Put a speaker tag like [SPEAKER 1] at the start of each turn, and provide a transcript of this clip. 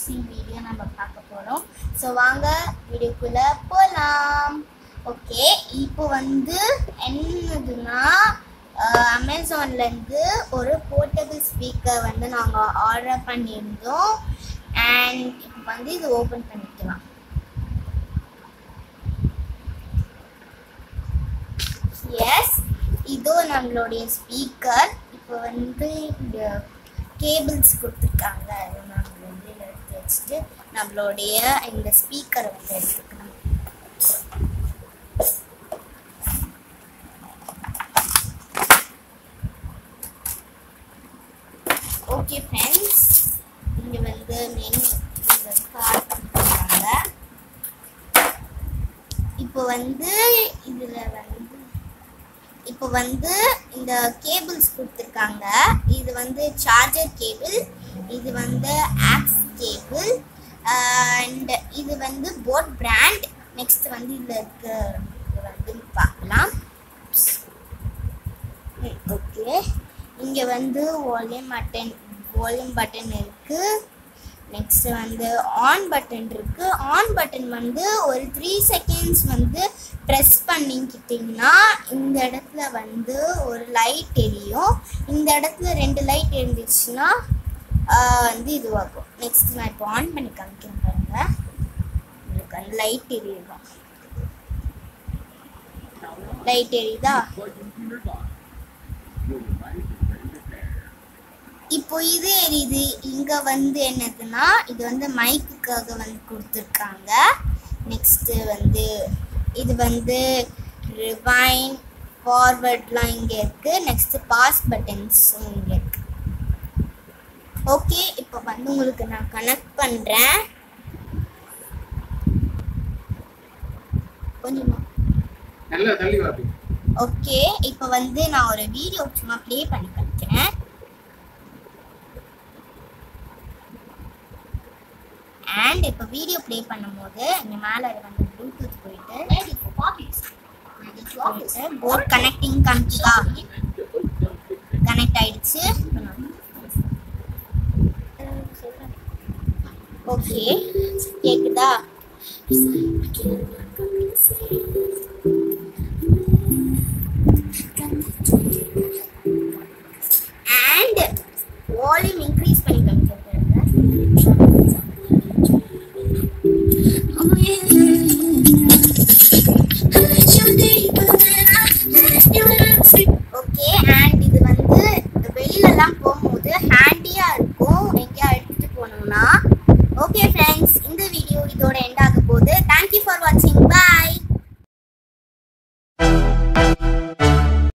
[SPEAKER 1] unboxing video நம்ம பார்க்க போகிறோம் ஸோ வாங்க வீடியோக்குள்ளே போகலாம் ஓகே இப்போ வந்து என்னதுன்னா அமேசான்லேருந்து ஒரு போர்ட்டபிள் ஸ்பீக்கர் வந்து நாங்கள் ஆர்டர் பண்ணியிருந்தோம் அண்ட் இப்போ வந்து இது ஓப்பன் பண்ணிக்கலாம் எஸ் இதோ நம்மளுடைய ஸ்பீக்கர் இப்போ வந்து இந்த கேபிள்ஸ் கொடுத்துருக்காங்க அதை நம்ம வந்து எடுத்து வச்சுட்டு நம்மளுடைய இந்த ஸ்பீக்கரை வந்து எடுத்துக்கணும் ஓகே ஃப்ரெண்ட்ஸ் இங்கே வந்து மெனு இந்த கார்டு கொடுத்துருக்காங்க இப்போ வந்து இதில் வந்து இப்போ வந்து இந்த கேபிள்ஸ் கொடுத்துருக்காங்க இது வந்து சார்ஜர் கேபிள் இது வந்து ஆக்ஸ் கேபிள் அண்ட் இது வந்து போட் பிராண்ட் நெக்ஸ்ட் வந்து இதில் இருக்க இது வந்து பார்க்கலாம் ஓகே இங்கே வந்து வால்யூம் பட்டன் வால்யூம் பட்டன் இருக்குது நெக்ஸ்ட் வந்து ஆன் பட்டன் இருக்கு ஆன் பட்டன் வந்து ஒரு த்ரீ செகண்ட்ஸ் வந்து ப்ரெஸ் பண்ணிக்கிட்டிங்கன்னா இந்த இடத்துல வந்து ஒரு லைட் எரியும் இந்த இடத்துல ரெண்டு லைட் இருந்துச்சுன்னா ஆஹ், வந்து இதுவாகும் நெக்ஸ்ட் நான் இப்போ ஆன் பண்ணி காமிக்கிறேன் பாருங்க உங்களுக்கு அந்த லைட் எரியும் லைட் எரியுதா இப்போ இது எரியுது இங்க வந்து என்னதுன்னா இது வந்து மைக்குக்காக வந்து கொடுத்துருக்காங்க நெக்ஸ்ட் வந்து இது வந்து ரிவைன் ஃபார்வர்ட்லாம் இங்கே இருக்கு நெக்ஸ்ட் பாஸ் பட்டன்ஸும் இங்கே இருக்கு ஓகே இப்போ வந்து உங்களுக்கு நான் கனெக்ட் பண்ணுறேன் கொஞ்சமா
[SPEAKER 2] நல்லா தள்ளி வாப்பி
[SPEAKER 1] ஓகே இப்போ வந்து நான் ஒரு வீடியோ சும்மா ப்ளே பண்ணி காமிக்கிறேன் அண்ட் இப்போ வீடியோ ப்ளே பண்ணும்போது இங்கே மேலே வந்து ப்ளூடூத் போயிட்டு போயிட்டு போர்ட் கனெக்டிங் காமிச்சுதா கனெக்ட் ஆயிடுச்சு ஓகே கேக்குதா அண்ட் வால்யூம் இன்க்ரீஸ் பண்ணி காமிக்கிறேன் ஓகே அண்ட் இது வந்து வெளியிலலாம் போகும்போது ஹேண்ட்